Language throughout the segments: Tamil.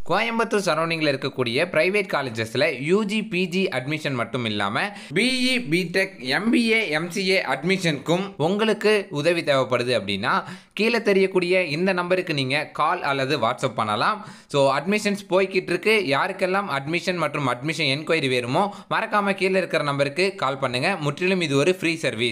கோயம்புத்தூர் சரௌண்டிங்கில் இருக்கக்கூடிய பிரைவேட் காலேஜஸில் யூஜி பிஜி அட்மிஷன் மட்டும் இல்லாமல் பிஇ பிடெக் எம்பிஏ எம்சிஏ அட்மிஷனுக்கும் உங்களுக்கு உதவி தேவைப்படுது அப்படின்னா கீழே தெரியக்கூடிய இந்த நம்பருக்கு நீங்கள் கால் அல்லது வாட்ஸ்அப் பண்ணலாம் ஸோ அட்மிஷன்ஸ் போய்கிட்டு இருக்கு யாருக்கெல்லாம் அட்மிஷன் மற்றும் அட்மிஷன் என்கொயரி வேணுமோ மறக்காமல் கீழே இருக்கிற நம்பருக்கு கால் பண்ணுங்கள் முற்றிலும் இது ஒரு ஃப்ரீ சர்வீஸ்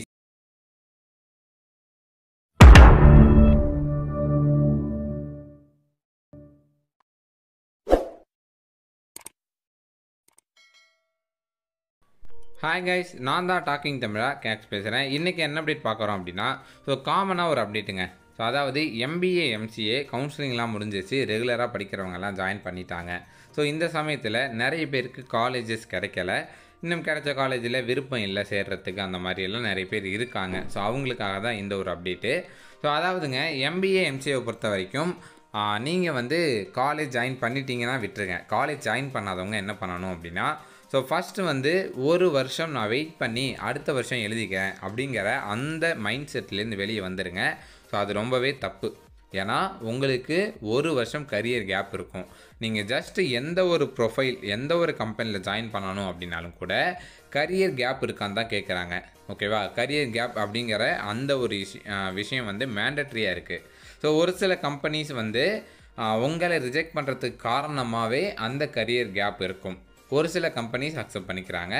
ஹாய் கைஸ் நான் தான் டாக்கிங் தமிழா கேக்ஸ் பேசுகிறேன் இன்றைக்கி என்ன அப்டேட் பார்க்குறோம் அப்படின்னா ஸோ காமனாக ஒரு அப்டேட்டுங்க ஸோ அதாவது எம்பிஏ எம்சிஏ கவுன்சிலிங்லாம் முடிஞ்சிச்சு ரெகுலராக படிக்கிறவங்கலாம் ஜாயின் பண்ணிட்டாங்க ஸோ இந்த சமயத்தில் நிறைய பேருக்கு காலேஜஸ் கிடைக்கல இன்னும் கிடைச்ச காலேஜில் விருப்பம் இல்லை சேர்றதுக்கு அந்த மாதிரியெல்லாம் நிறைய பேர் இருக்காங்க ஸோ அவங்களுக்காக தான் இந்த ஒரு அப்டேட்டு ஸோ அதாவதுங்க எம்பிஏ எம்சிஏவை பொறுத்த வரைக்கும் நீங்கள் வந்து காலேஜ் ஜாயின் பண்ணிட்டீங்கன்னா விட்டுருங்க காலேஜ் ஜாயின் பண்ணாதவங்க என்ன பண்ணணும் அப்படின்னா ஸோ ஃபஸ்ட்டு வந்து ஒரு வருஷம் நான் வெயிட் பண்ணி அடுத்த வருஷம் எழுதிக்கிறேன் அப்படிங்கிற அந்த மைண்ட் செட்லேருந்து வெளியே வந்துடுங்க ஸோ அது ரொம்பவே தப்பு ஏன்னா உங்களுக்கு ஒரு வருஷம் கரியர் கேப் இருக்கும் நீங்கள் ஜஸ்ட்டு எந்த ஒரு ப்ரொஃபைல் எந்த ஒரு கம்பெனியில் ஜாயின் பண்ணணும் அப்படின்னாலும் கூட கரியர் கேப் இருக்கான்னு தான் கேட்குறாங்க ஓகேவா கரியர் கேப் அப்படிங்கிற அந்த ஒரு விஷயம் வந்து மேண்டட்ரியாக இருக்குது ஸோ ஒரு சில கம்பெனிஸ் வந்து உங்களை ரிஜெக்ட் பண்ணுறதுக்கு காரணமாகவே அந்த கரியர் கேப் இருக்கும் ஒரு சில கம்பெனிஸ் அக்செப்ட் பண்ணிக்கிறாங்க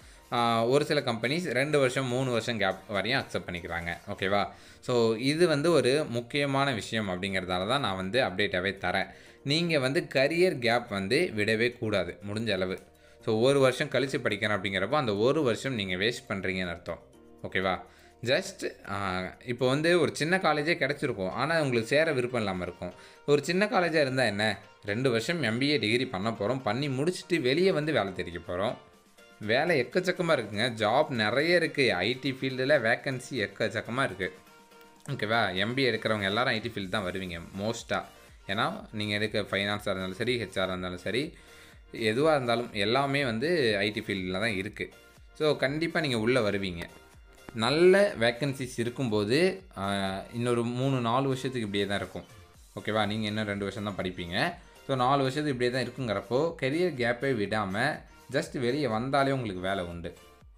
ஒரு சில கம்பெனிஸ் ரெண்டு வருஷம் மூணு வருஷம் கேப் வரையும் அக்செப்ட் பண்ணிக்கிறாங்க ஓகேவா ஸோ இது வந்து ஒரு முக்கியமான விஷயம் அப்படிங்கிறதால தான் நான் வந்து அப்டேட்டாகவே தரேன் நீங்கள் வந்து கரியர் கேப் வந்து விடவே கூடாது முடிஞ்ச அளவு ஸோ ஒரு வருஷம் கழித்து படிக்கிறேன் அப்படிங்கிறப்போ அந்த ஒரு வருஷம் நீங்கள் வேஸ்ட் பண்ணுறீங்கன்னு அர்த்தம் ஓகேவா ஜஸ்ட் இப்போ வந்து ஒரு சின்ன காலேஜே கிடச்சிருக்கும் ஆனால் உங்களுக்கு சேர விருப்பம் இல்லாமல் இருக்கும் ஒரு சின்ன காலேஜாக இருந்தால் என்ன ரெண்டு வருஷம் எம்பிஏ டிகிரி பண்ண போகிறோம் பண்ணி முடிச்சுட்டு வெளியே வந்து வேலை தெரிவிக்க போகிறோம் வேலை எக்கச்சக்கமாக இருக்குங்க ஜாப் நிறைய இருக்குது ஐடி ஃபீல்டில் வேக்கன்சி எக்கச்சக்கமாக இருக்குது ஓகேவா எம்பிஏ எடுக்கிறவங்க எல்லாரும் ஐடி ஃபீல்டு தான் வருவீங்க மோஸ்ட்டாக ஏன்னா நீங்கள் எடுக்க ஃபைனான்ஸாக இருந்தாலும் சரி ஹெச்ஆராக இருந்தாலும் சரி எதுவாக இருந்தாலும் எல்லாமே வந்து ஐடி ஃபீல்டில் தான் இருக்குது ஸோ கண்டிப்பாக நீங்கள் உள்ளே வருவீங்க நல்ல வேக்கன்சிஸ் இருக்கும்போது இன்னொரு மூணு நாலு வருஷத்துக்கு இப்படியே தான் இருக்கும் ஓகேவா நீங்கள் இன்னும் ரெண்டு வருஷம் தான் படிப்பீங்க ஸோ நாலு வருஷத்துக்கு இப்படியே தான் இருக்குங்கிறப்போ கெரியர் கேப்பே விடாமல் ஜஸ்ட் வெளியே வந்தாலே உங்களுக்கு வேலை உண்டு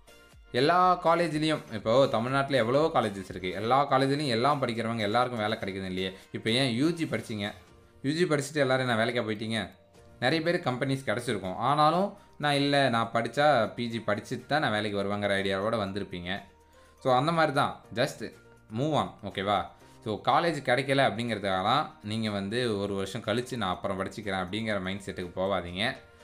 எல்லா காலேஜ்லேயும் இப்போது தமிழ்நாட்டில் எவ்வளோ காலேஜஸ் இருக்குது எல்லா காலேஜ்லேயும் எல்லாம் படிக்கிறவங்க எல்லாருக்கும் வேலை கிடைக்குது இல்லையே இப்போ ஏன் யூஜி படிச்சிங்க யூஜி படிச்சுட்டு எல்லோரும் நான் வேலைக்காக போயிட்டீங்க நிறைய பேர் கம்பெனிஸ் கிடச்சிருக்கும் ஆனாலும் நான் இல்லை நான் படித்தா பிஜி படிச்சுட்டு தான் நான் வேலைக்கு வருவாங்கிற ஐடியாவோடு வந்திருப்பீங்க ஸோ அந்த மாதிரி தான் ஜஸ்ட் மூவ் ஆன் ஓகேவா ஸோ காலேஜ் கிடைக்கல அப்படிங்கிறதுக்காக தான் நீங்கள் வந்து ஒரு வருஷம் கழித்து நான் அப்புறம் படிச்சுக்கிறேன் அப்படிங்கிற மைண்ட் செட்டுக்கு போகாதீங்க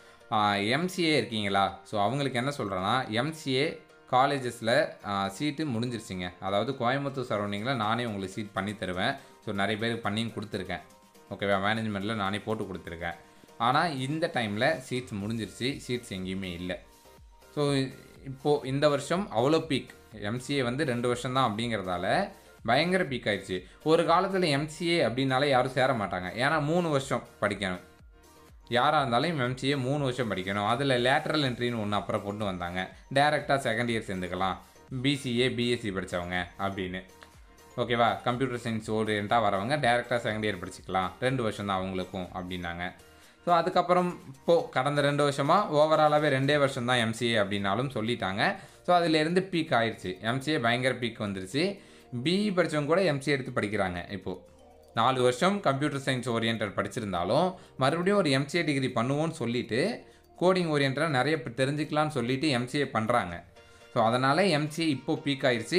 எம்சிஏ இருக்கீங்களா ஸோ அவங்களுக்கு என்ன சொல்கிறேன்னா எம்சிஏ காலேஜஸில் சீட்டு முடிஞ்சிருச்சிங்க அதாவது கோயம்புத்தூர் சரௌண்டிங்கில் நானே உங்களுக்கு சீட் பண்ணி தருவேன் ஸோ நிறைய பேருக்கு பண்ணியும் கொடுத்துருக்கேன் ஓகேவா மேனேஜ்மெண்ட்டில் நானே போட்டு கொடுத்துருக்கேன் ஆனால் இந்த டைமில் சீட்ஸ் முடிஞ்சிருச்சு சீட்ஸ் எங்கேயுமே இல்லை ஸோ இப்போது இந்த வருஷம் அவ்வளோ பீக் எம்சிஏ வந்து ரெண்டு வருஷம் தான் அப்படிங்கிறதால பயங்கர பீக் ஆயிடுச்சு ஒரு காலத்தில் எம்சிஏ அப்படின்னாலே யாரும் சேர மாட்டாங்க ஏன்னா மூணு வருஷம் படிக்கணும் யாராக இருந்தாலும் எம்சிஏ மூணு வருஷம் படிக்கணும் அதில் லேட்ரல் என்ட்ரின்னு ஒன்று அப்புறம் கொண்டு வந்தாங்க டேரெக்டாக செகண்ட் இயர் சேர்ந்துக்கலாம் பிசிஏ பிஎஸ்சி படித்தவங்க அப்படின்னு ஓகேவா கம்ப்யூட்டர் சயின்ஸ் ஓரியண்ட்டாக வரவங்க டேரெக்டாக செகண்ட் இயர் படிச்சுக்கலாம் ரெண்டு வருஷம் தான் அவங்களுக்கும் அப்படின்னாங்க ஸோ அதுக்கப்புறம் இப்போது கடந்த ரெண்டு வருஷமாக ஓவராலாகவே ரெண்டே வருஷம் தான் எம்சிஏ அப்படின்னாலும் சொல்லிட்டாங்க ஸோ அதிலேருந்து பீக் ஆயிடுச்சு எம்சிஏ பயங்கர பீக் வந்துருச்சு பிஇ படித்தவங்க கூட எம்சிஏ எடுத்து படிக்கிறாங்க இப்போது நாலு வருஷம் கம்ப்யூட்டர் சயின்ஸ் ஓரியன்ட் படிச்சிருந்தாலும் மறுபடியும் ஒரு எம்சிஏ டிகிரி பண்ணுவோன்னு சொல்லிட்டு கோடிங் ஓரியன்டாக நிறைய தெரிஞ்சுக்கலான்னு சொல்லிட்டு எம்சிஏ பண்ணுறாங்க ஸோ அதனால் எம்சிஏ இப்போது பீக் ஆயிடுச்சு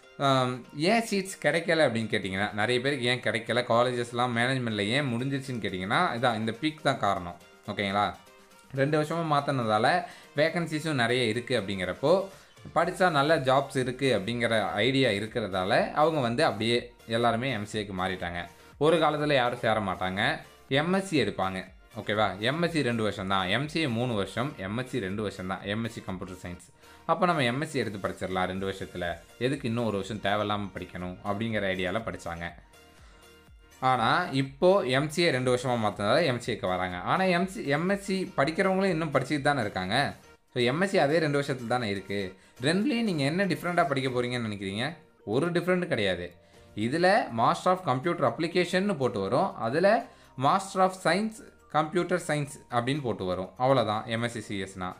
ஏன் சீட்ஸ் கிடைக்கல அப்படின்னு கேட்டிங்கன்னா நிறைய பேருக்கு ஏன் கிடைக்கல காலேஜஸ்லாம் மேனேஜ்மெண்ட்டில் ஏன் முடிஞ்சிருச்சுன்னு கேட்டிங்கன்னா இதான் இந்த பீக் தான் காரணம் ஓகேங்களா ரெண்டு வருஷமாக மாற்றினதால வேக்கன்சிஸும் நிறைய இருக்குது அப்படிங்கிறப்போ படித்தா நல்ல ஜாப்ஸ் இருக்குது அப்படிங்கிற ஐடியா இருக்கிறதால அவங்க வந்து அப்படியே எல்லாருமே எம்சிஏக்கு மாறிட்டாங்க ஒரு காலத்தில் யாரும் சேர மாட்டாங்க எம்எஸ்சி எடுப்பாங்க ஓகேவா எம்எஸ்சி ரெண்டு வருஷம் தான் எம்சிஏ மூணு வருஷம் எம்எஸ்சி ரெண்டு வருஷம் தான் எம்எஸ்சி கம்ப்யூட்டர் சயின்ஸ் அப்போ நம்ம எம்எஸ்சி எடுத்து படிச்சிடலாம் ரெண்டு வருஷத்தில் எதுக்கு இன்னும் ஒரு வருஷம் தேவையில்லாமல் படிக்கணும் அப்படிங்கிற ஐடியாவில் படித்தாங்க ஆனால் இப்போது எம்சிஏ ரெண்டு வருஷமாக மாற்றினதால எம்சிஏக்கு வராங்க ஆனால் எம்சி எம்எஸ்சி படிக்கிறவங்களும் இன்னும் படிச்சுட்டு தானே இருக்காங்க ஸோ எம்எஸ்சி அதே ரெண்டு வருஷத்தில் தானே இருக்குது ரெண்டுலேயும் நீங்கள் என்ன டிஃப்ரெண்ட்டாக படிக்க போகிறீங்கன்னு நினைக்கிறீங்க ஒரு டிஃப்ரெண்ட் கிடையாது இதில் மாஸ்டர் ஆஃப் கம்ப்யூட்டர் அப்ளிகேஷன் போட்டு வரும் அதில் master of science computer science அப்படின்னு போட்டு வரும் அவ்வளோதான் எம்எஸ்சி சிஎஸ்னா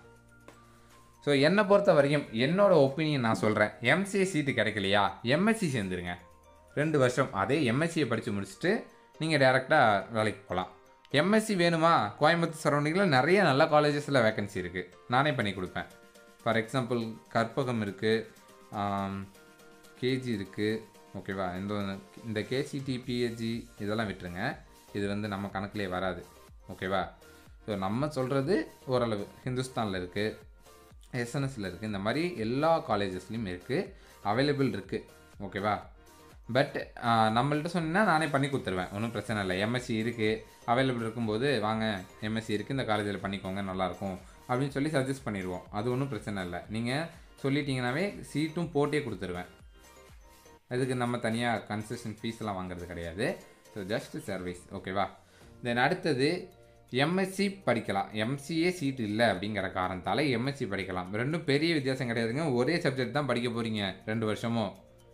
ஸோ என்னை பொறுத்த வரைக்கும் என்னோட ஒப்பீனியன் நான் சொல்கிறேன் எம்சிஏ சீட்டு கிடைக்கலையா எம்எஸ்சி சேர்ந்துருங்க ரெண்டு வருஷம் அதே எம்எஸ்சியை படித்து முடிச்சுட்டு நீங்கள் டேரெக்டாக வேலைக்கு போகலாம் எம்எஸ்சி வேணுமா கோயம்புத்தூர் சரௌண்டிங்கில் நிறைய நல்ல காலேஜஸில் வேகன்சி இருக்குது நானே பண்ணி கொடுப்பேன் ஃபார் எக்ஸாம்பிள் கற்பகம் இருக்குது கேஜி இருக்குது ஓகேவா இந்த இந்த கேசிடி பிஹெச்சி இதெல்லாம் விட்டுருங்க இது வந்து நம்ம கணக்கிலே வராது ஓகேவா ஸோ நம்ம சொல்கிறது ஓரளவு ஹிந்துஸ்தானில் இருக்குது எஸ்என்எஸில் இருக்குது இந்த மாதிரி எல்லா காலேஜஸ்லேயும் இருக்குது அவைலபிள் இருக்குது ஓகேவா பட் நம்மள்ட்ட சொன்னீங்கன்னா நானே பண்ணி கொடுத்துருவேன் ஒன்றும் பிரச்சனை இல்லை எம்எஸ்சி இருக்குது அவைலபிள் இருக்கும்போது வாங்க எம்எஸ்சி இருக்குது இந்த காலேஜில் பண்ணிக்கோங்க நல்லாயிருக்கும் அப்படின்னு சொல்லி சஜஸ்ட் பண்ணிடுவோம் அது ஒன்றும் பிரச்சனை இல்லை நீங்கள் சொல்லிட்டீங்கன்னாவே சீட்டும் போட்டே கொடுத்துருவேன் அதுக்கு நம்ம தனியாக கன்செஷன் ஃபீஸ்லாம் வாங்குறது கிடையாது ஸோ ஜஸ்ட் சர்வீஸ் ஓகேவா தென் அடுத்தது எம்எஸ்சி படிக்கலாம் எம்சிஏ சீட் இல்லை அப்படிங்கிற காரணத்தால் எம்எஸ்சி படிக்கலாம் ரெண்டும் பெரிய வித்தியாசம் கிடையாதுங்க ஒரே சப்ஜெக்ட் தான் படிக்க போகிறீங்க ரெண்டு வருஷமும்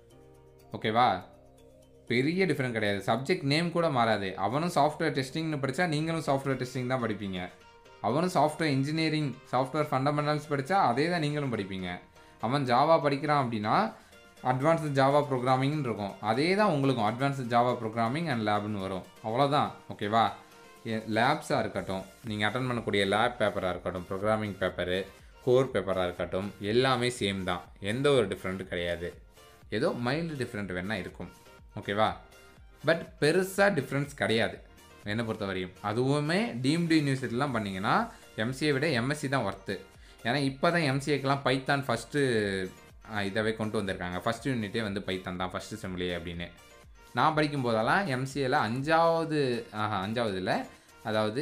ஓகேவா பெரிய டிஃப்ரெண்ட் கிடையாது சப்ஜெக்ட் நேம் கூட மாறாது அவனும் சாஃப்ட்வேர் டெஸ்டிங்னு படித்தா நீங்களும் சாஃப்ட்வேர் டெஸ்டிங் தான் படிப்பீங்க அவனும் சாஃப்ட்வேர் இன்ஜினியரிங் சாஃப்ட்வேர் ஃபண்டமெண்டல்ஸ் படித்தா அதே தான் நீங்களும் படிப்பீங்க அவன் ஜாவா படிக்கிறான் அப்படின்னா அட்வான்ஸ்டு ஜாவா ப்ரோக்ராமிங்னு இருக்கும் அதே தான் உங்களுக்கும் அட்வான்ஸ்டு ஜாவா ப்ரோக்ராமிங் அண்ட் லேப்னு வரும் அவ்வளோதான் ஓகேவா லேப்ஸாக இருக்கட்டும் நீங்கள் அட்டன் பண்ணக்கூடிய லேப் பேப்பராக இருக்கட்டும் ப்ரோக்ராமிங் பேப்பரு கோர் பேப்பராக இருக்கட்டும் எல்லாமே சேம் தான் எந்த ஒரு டிஃப்ரெண்ட்டும் கிடையாது ஏதோ மைல்டு டிஃப்ரெண்ட் வேணால் இருக்கும் ஓகேவா பட் பெருசாக டிஃப்ரென்ஸ் கிடையாது என்னை பொறுத்த வரையும் அதுவுமே டீம்டு யூனிவர்சிட்டிலாம் பண்ணிங்கன்னா எம்சிஏ விட எம்எஸ்சி தான் ஒர்த்து ஏன்னா இப்போ தான் எம்சிஏக்கெலாம் பைத்தான் ஃபஸ்ட்டு இதவே கொண்டு வந்திருக்காங்க ஃபஸ்ட் யூனிட்டே வந்து பைத்தான் தான் ஃபஸ்ட்டு செம்மிலே அப்படின்னு நான் படிக்கும் போதெல்லாம் எம்சிஏல அஞ்சாவது ஆஹா அஞ்சாவது இல்லை அதாவது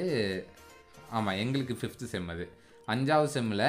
ஆமாம் எங்களுக்கு ஃபிஃப்த்து செம் அது அஞ்சாவது செம்மில்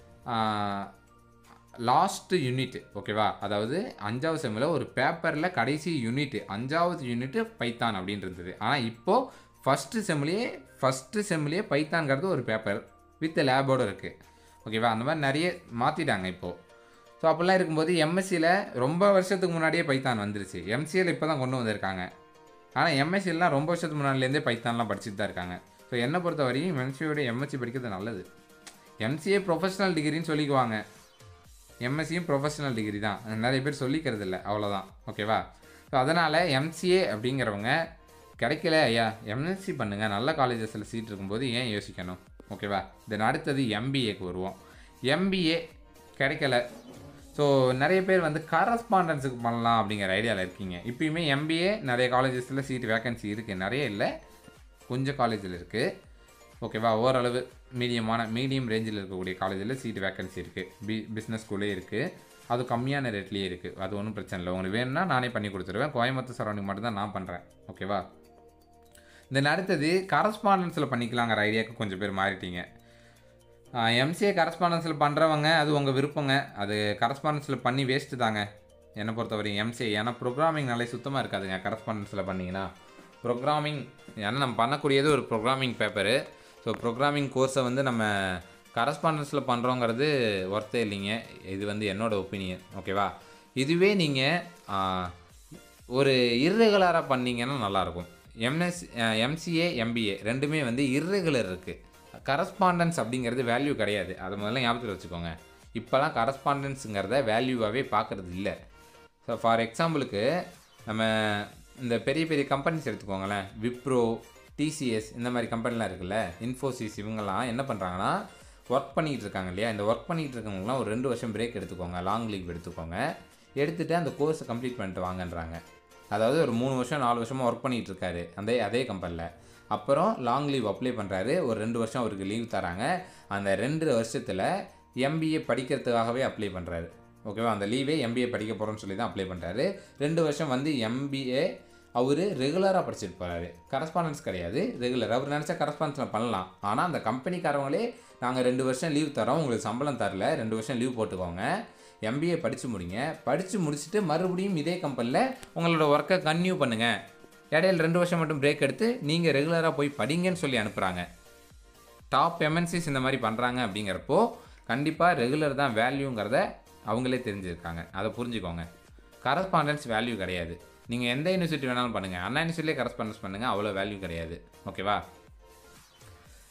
லாஸ்ட்டு யூனிட் ஓகேவா அதாவது அஞ்சாவது செம்மில் ஒரு பேப்பரில் கடைசி யூனிட் அஞ்சாவது யூனிட் பைத்தான் அப்படின்னு இருந்தது ஆனால் இப்போது ஃபஸ்ட்டு செம்லேயே ஃபஸ்ட்டு செம்லேயே பைத்தான்கிறது ஒரு பேப்பர் வித் லேபோடு இருக்குது ஓகேவா அந்த மாதிரி நிறைய மாற்றிட்டாங்க இப்போது ஸோ அப்படிலாம் இருக்கும்போது எம்எஸ்சியில் ரொம்ப வருஷத்துக்கு முன்னாடியே பைத்தான் வந்துருச்சு எம்சியில் இப்போ தான் கொண்டு வந்திருக்காங்க ஆனால் எம்எஸ்சிலாம் ரொம்ப வருஷத்துக்கு முன்னாடிலேருந்தே பைத்தான்லாம் படிச்சுட்டு தான் இருக்காங்க ஸோ என்னை பொறுத்த வரையும் எம்சியோட எம்எஸ்சி படிக்கிறது நல்லது எம்சிஏ ப்ரொஃபஷனல் டிகிரின்னு சொல்லிக்குவாங்க எம்எஸ்சியும் ப்ரொஃபஷனல் டிகிரி தான் நிறைய பேர் சொல்லிக்கிறது இல்லை அவ்வளோதான் ஓகேவா ஸோ அதனால் எம்சிஏ அப்படிங்கிறவங்க கிடைக்கல ஐயா எம்எஸ்சி பண்ணுங்கள் நல்ல காலேஜஸில் சீட் இருக்கும்போது ஏன் யோசிக்கணும் ஓகேவா தென் அடுத்தது எம்பிஏக்கு வருவோம் எம்பிஏ கிடைக்கல ஸோ நிறைய பேர் வந்து கரஸ்பாண்டன்ஸுக்கு பண்ணலாம் அப்படிங்கிற ஐடியாவில் இருக்கீங்க இப்பயுமே எம்பிஏ நிறைய காலேஜஸில் சீட் வேகன்சி இருக்குது நிறைய இல்லை கொஞ்சம் காலேஜில் இருக்குது ஓகேவா ஓரளவு மீடியமான மீடியம் ரேஞ்சில் இருக்கக்கூடிய காலேஜில் சீட் வேகன்சி இருக்குது பி பிஸ்னஸ் ஸ்கூலே இருக்குது அது கம்மியான ரேட்லேயே இருக்குது அது ஒன்றும் பிரச்சனை இல்லை உங்களுக்கு வேணும்னா நானே பண்ணி கொடுத்துருவேன் கோயம்புத்தூர் சரௌண்டிங் மட்டும் தான் நான் பண்ணுறேன் ஓகேவா தென் அடுத்தது கரஸ்பாண்டன்ஸில் பண்ணிக்கலாங்கிற ஐடியாவுக்கு கொஞ்சம் பேர் மாறிட்டீங்க எம்சிஏ கரஸ்பாண்டன்ஸில் பண்ணுறவங்க அது உங்கள் விருப்பங்க அது கரஸ்பாண்டன்ஸில் பண்ணி வேஸ்ட்டு தாங்க என்னை பொறுத்தவரையும் எம்சிஏ ஏன்னா ப்ரோக்ராமிங்னாலே சுத்தமாக இருக்காதுங்க கரஸ்பாண்டன்ஸில் பண்ணிங்கன்னா ப்ரோக்ராமிங் ஏன்னா நம்ம பண்ணக்கூடியது ஒரு ப்ரோக்ராமிங் பேப்பரு ஸோ ப்ரோக்ராமிங் கோர்ஸை வந்து நம்ம கரஸ்பாண்டன்ஸில் பண்ணுறோங்கிறது ஒர்த்தே இல்லைங்க இது வந்து என்னோடய ஒப்பீனியன் ஓகேவா இதுவே நீங்கள் ஒரு இர்ரெகுலராக பண்ணீங்கன்னா நல்லாயிருக்கும் எம்எஸ் எம்சிஏ எம்பிஏ ரெண்டுமே வந்து இர்ரெகுலர் இருக்குது கரஸ்பாண்டன்ஸ் அப்படிங்கிறது வேல்யூ கிடையாது அதை முதல்ல ஞாபகத்தில் வச்சுக்கோங்க இப்போலாம் கரஸ்பாண்டன்ஸுங்கிறத வேல்யூவாகவே பார்க்குறது இல்லை ஸோ ஃபார் எக்ஸாம்பிளுக்கு நம்ம இந்த பெரிய பெரிய கம்பெனிஸ் எடுத்துக்கோங்களேன் விப்ரோ டிசிஎஸ் இந்த மாதிரி கம்பெனிலாம் இருக்குல்ல இன்ஃபோசிஸ் இவங்கெல்லாம் என்ன பண்ணுறாங்கன்னா ஒர்க் பண்ணிகிட்டு இருக்காங்க இல்லையா இந்த ஒர்க் பண்ணிகிட்டு இருக்கவங்களாம் ஒரு ரெண்டு வருஷம் பிரேக் எடுத்துக்கோங்க லாங் லீவ் எடுத்துக்கோங்க எடுத்துகிட்டு அந்த கோர்ஸை கம்ப்ளீட் பண்ணிட்டு வாங்கன்றாங்க அதாவது ஒரு மூணு வருஷம் நாலு வருஷமாக ஒர்க் பண்ணிகிட்டு இருக்காரு அந்த அதே கம்பெனியில் அப்புறம் லாங் லீவ் அப்ளை பண்ணுறாரு ஒரு ரெண்டு வருஷம் அவருக்கு லீவ் தராங்க அந்த ரெண்டு வருஷத்தில் எம்பிஏ படிக்கிறதுக்காகவே அப்ளை பண்ணுறாரு ஓகேவா அந்த லீவே எம்பிஏ படிக்க போகிறோன்னு சொல்லி தான் அப்ளை பண்ணுறாரு ரெண்டு வருஷம் வந்து எம்பிஏ அவர் ரெகுலராக படிச்சுட்டு போகிறாரு கரஸ்பாண்டன்ஸ் கிடையாது ரெகுலர் அவர் நினச்சா கரஸ்பாண்டன்ஸில் பண்ணலாம் ஆனால் அந்த கம்பெனிக்காரவங்களே நாங்கள் ரெண்டு வருஷம் லீவ் தரோம் உங்களுக்கு சம்பளம் தரல ரெண்டு வருஷம் லீவ் போட்டுக்கோங்க எம்பிஏ படித்து முடிங்க படித்து முடிச்சுட்டு மறுபடியும் இதே கம்பெனியில் உங்களோட ஒர்க்கை கன்டினியூ பண்ணுங்கள் இடையில ரெண்டு வருஷம் மட்டும் பிரேக் எடுத்து நீங்கள் ரெகுலராக போய் படிங்கன்னு சொல்லி அனுப்புகிறாங்க டாப் எம்என்சிஸ் இந்த மாதிரி பண்ணுறாங்க அப்படிங்கிறப்போ கண்டிப்பாக ரெகுலர் தான் வேல்யூங்கிறத அவங்களே தெரிஞ்சிருக்காங்க அதை புரிஞ்சுக்கோங்க கரஸ்பாண்டன்ஸ் வேல்யூ கிடையாது நீங்கள் எந்த யூனிவர்சிட்டி வேணாலும் பண்ணுங்கள் அண்ணா யூனிவர்சிட்டிலே கரஸ்பாண்டன்ஸ் பண்ணுங்கள் அவ்வளோ வேல்யூ கிடையாது ஓகேவா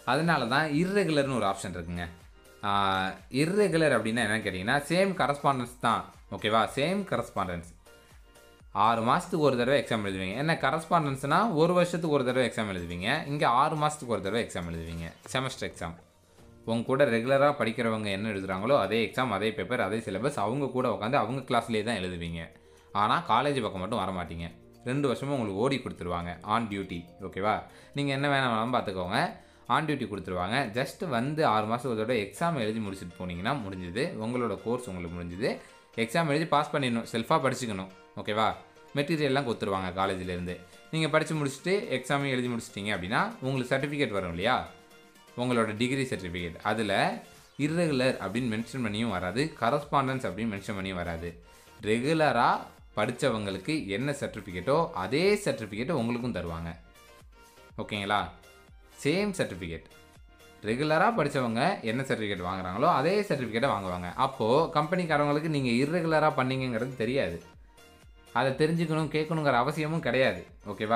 அதனால தான் இர்ரெகுலர்னு ஒரு ஆப்ஷன் இருக்குங்க இர்ரெகுலர் அப்படின்னா என்னன்னு கேட்டிங்கன்னா சேம் கரஸ்பாண்டன்ஸ் தான் ஓகேவா சேம் கரஸ்பாண்டன்ஸ் ஆறு மாதத்துக்கு ஒரு தடவை எக்ஸாம் எழுதுவீங்க என்ன கரஸ்பாண்டன்ஸ்னால் ஒரு வருஷத்துக்கு ஒரு தடவை எக்ஸாம் எழுதுவீங்க இங்கே ஆறு மாதத்துக்கு ஒரு தடவை எக்ஸாம் எழுதுவீங்க செமஸ்டர் எக்ஸாம் உங்க கூட ரெகுலராக படிக்கிறவங்க என்ன எழுதுறாங்களோ அதே எக்ஸாம் அதே பேப்பர் அதே சிலபஸ் அவங்க கூட உட்காந்து அவங்க கிளாஸ்லேயே தான் எழுதுவீங்க ஆனால் காலேஜ் பக்கம் மட்டும் வர மாட்டீங்க ரெண்டு வருஷமும் உங்களுக்கு ஓடி கொடுத்துருவாங்க ஆன் டியூட்டி ஓகேவா நீங்கள் என்ன வேணாலும் பார்த்துக்கோங்க ஆன் டியூட்டி கொடுத்துருவாங்க ஜஸ்ட் வந்து ஆறு மாதம் ஒரு தடவை எக்ஸாம் எழுதி முடிச்சுட்டு போனீங்கன்னா முடிஞ்சுது உங்களோட கோர்ஸ் உங்களுக்கு முடிஞ்சுது எக்ஸாம் எழுதி பாஸ் பண்ணிடணும் செல்ஃபாக படிச்சுக்கணும் ஓகேவா மெட்டீரியல்லாம் கொடுத்துருவாங்க காலேஜ்லேருந்து நீங்கள் படித்து முடிச்சுட்டு எக்ஸாமையும் எழுதி முடிச்சிட்டிங்க அப்படின்னா உங்களுக்கு சர்டிஃபிகேட் வரும் இல்லையா உங்களோட டிகிரி சர்டிஃபிகேட் அதில் இர்ரெகுலர் அப்படின்னு மென்ஷன் பண்ணியும் வராது கரஸ்பாண்டன்ஸ் அப்படின்னு மென்ஷன் பண்ணியும் வராது ரெகுலராக படித்தவங்களுக்கு என்ன சர்டிஃபிகேட்டோ அதே சர்டிஃபிகேட்டை உங்களுக்கும் தருவாங்க ஓகேங்களா சேம் சர்டிஃபிகேட் ரெகுலராக படித்தவங்க என்ன சர்டிஃபிகேட் வாங்குறாங்களோ அதே சர்டிஃபிகேட்டை வாங்குவாங்க அப்போது கம்பெனிக்காரவங்களுக்கு நீங்கள் இர்ரெகுலராக பண்ணீங்கங்கிறது தெரியாது அதை தெரிஞ்சுக்கணும் கேட்கணுங்கிற அவசியமும் கிடையாது ஓகேவா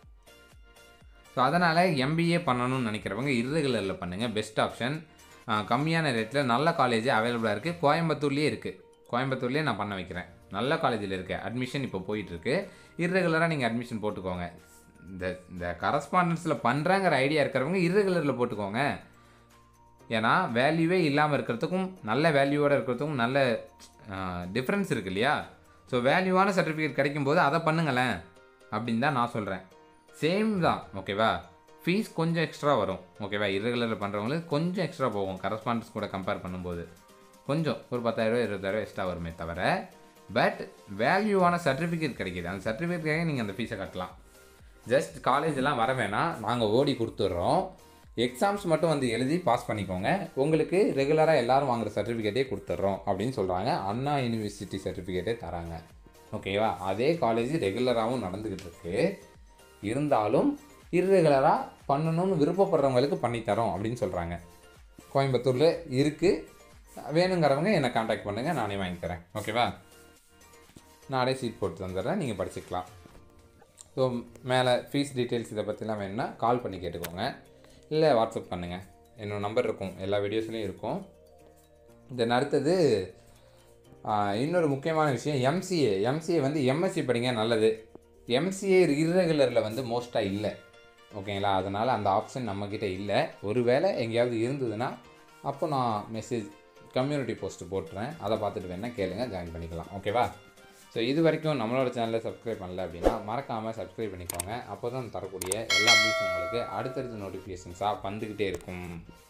ஸோ அதனால் எம்பிஏ பண்ணணும்னு நினைக்கிறவங்க இர்ரெகுலரில் பண்ணுங்கள் பெஸ்ட் ஆப்ஷன் கம்மியான ரேட்டில் நல்ல காலேஜ் அவைலபிளாக இருக்குது கோயம்புத்தூர்லேயே இருக்குது கோயம்புத்தூர்லேயே நான் பண்ண வைக்கிறேன் நல்ல காலேஜில் இருக்கு அட்மிஷன் இப்போ போயிட்டுருக்கு இர்ரெகுலராக நீங்கள் அட்மிஷன் போட்டுக்கோங்க இந்த இந்த கரஸ்பாண்டன்ஸில் பண்ணுறாங்கிற ஐடியா இருக்கிறவங்க இர்ரெகுலரில் போட்டுக்கோங்க ஏன்னா வேல்யூவே இல்லாமல் இருக்கிறதுக்கும் நல்ல வேல்யூவோட இருக்கிறதுக்கும் நல்ல டிஃப்ரென்ஸ் இருக்கு இல்லையா ஸோ வேல்யூவான சர்டிஃபிகேட் கிடைக்கும்போது அதை பண்ணுங்களேன் அப்படின்னு தான் நான் சொல்கிறேன் சேம் தான் ஓகேவா ஃபீஸ் கொஞ்சம் எக்ஸ்ட்ரா வரும் ஓகேவா இர்ரெகுலரில் பண்ணுறவங்களுக்கு கொஞ்சம் எக்ஸ்ட்ரா போகும் கரஸ்பாண்டன்ஸ் கூட கம்பேர் பண்ணும்போது கொஞ்சம் ஒரு பத்தாயிரரூவா இருபதாயிரரூவா எக்ஸ்ட்ரா வருமே தவிர பட் வேல்யூவான சர்டிஃபிகேட் கிடைக்கிது அந்த சர்டிஃபிகேட்காக நீங்கள் அந்த ஃபீஸை கட்டலாம் ஜஸ்ட் காலேஜ் எல்லாம் வர வேணாம் நாங்கள் ஓடி கொடுத்துட்றோம் எக்ஸாம்ஸ் மட்டும் வந்து எழுதி பாஸ் பண்ணிக்கோங்க உங்களுக்கு ரெகுலராக எல்லாரும் வாங்குற சர்டிஃபிகேட்டே கொடுத்துட்றோம் அப்படின்னு சொல்கிறாங்க அண்ணா யூனிவர்சிட்டி சர்டிஃபிகேட்டே தராங்க ஓகேவா அதே காலேஜ் ரெகுலராகவும் நடந்துக்கிட்டு இருக்கு இருந்தாலும் இர்ரெகுலராக பண்ணணும்னு விருப்பப்படுறவங்களுக்கு பண்ணித்தரோம் அப்படின்னு சொல்கிறாங்க கோயம்புத்தூரில் இருக்குது வேணுங்கிறவங்க என்னை காண்டாக்ட் பண்ணுங்கள் நானே வாங்கி தரேன் ஓகேவா நானே சீட் போட்டு தந்துடுறேன் நீங்கள் படிச்சுக்கலாம் ஸோ மேலே ஃபீஸ் டீட்டெயில்ஸ் இதை பற்றிலாம் வேணும்னா கால் பண்ணி கேட்டுக்கோங்க இல்லை வாட்ஸ்அப் பண்ணுங்கள் என்னோட நம்பர் இருக்கும் எல்லா வீடியோஸ்லேயும் இருக்கும் தென் அடுத்தது ஆஹ், இன்னொரு முக்கியமான விஷயம் எம்சிஏ எம்சிஏ வந்து எம்எஸ்சி படிங்க நல்லது எம்சிஏ இர்ரெகுலரில் வந்து மோஸ்ட்டாக இல்லை ஓகேங்களா அதனால் அந்த ஆப்ஷன் நம்மக்கிட்ட இல்லை ஒருவேளை எங்கேயாவது இருந்ததுன்னா அப்போ நான் மெசேஜ் கம்யூனிட்டி போஸ்ட் போட்டுறேன் அதை பார்த்துட்டு வேணால் கேளுங்க ஜாயின் பண்ணிக்கலாம் ஓகேவா ஸோ இது வரைக்கும் நம்மளோட சேனலை சப்ஸ்கிரைப் பண்ணல அப்படின்னா மறக்காமல் சப்ஸ்கிரைப் பண்ணிக்கோங்க அப்போ தான் தரக்கூடிய எல்லா அப்டேட்ஸும் உங்களுக்கு அடுத்தடுத்த நோட்டிஃபிகேஷன்ஸாக வந்துக்கிட்டே இருக்கும்